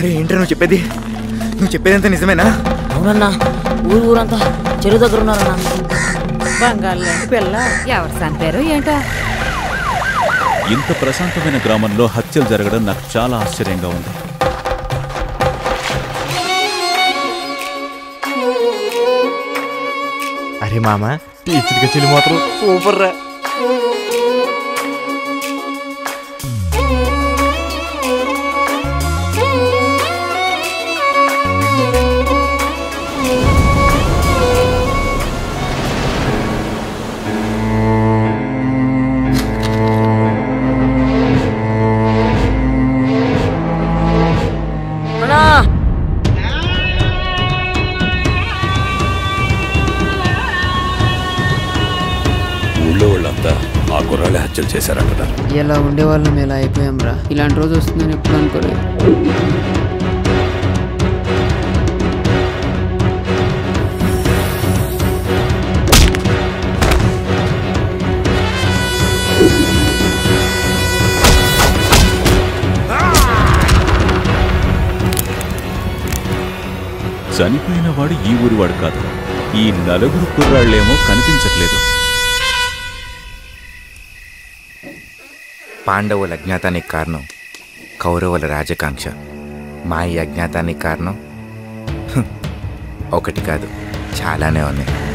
అరే ఏంట్రా నువ్వు చెప్పేది నువ్వు చెప్పేదంతా నిజమేనా అవునన్నా ఊరు ఊరంతా చెరువు దగ్గర ఉన్నారన్నా బంగాళ పిల్ల ఎవరు చంపారు ఏంటో ఇంత ప్రశాంతమైన గ్రామంలో హత్యలు జరగడం నాకు చాలా ఆశ్చర్యంగా ఉంది అరే మామ టీచర్ కచ్చేది మాత్రం సూపర్ రా అన్నా ఊళ్ళో వాళ్ళంతా ఆ కుర్రాళ్ళే హత్యలు చేశారంటున్నారు ఇలా ఉండేవాళ్ళం ఇలా అయిపోయాం రా ఇలాంటి రోజు వస్తుందని ఎప్పుడు అనుకోలేదు చనిపోయిన వాడు ఈ ఊరివాడు కాదు ఈ నలుగురు కుర్రాళ్ళేమో కనిపించట్లేదు పాండవుల అజ్ఞాతానికి కారణం కౌరవుల రాజకాంక్ష మా ఈ అజ్ఞాతానికి కారణం హ్మ్, ఒకటి కాదు చాలానే ఉన్నాయి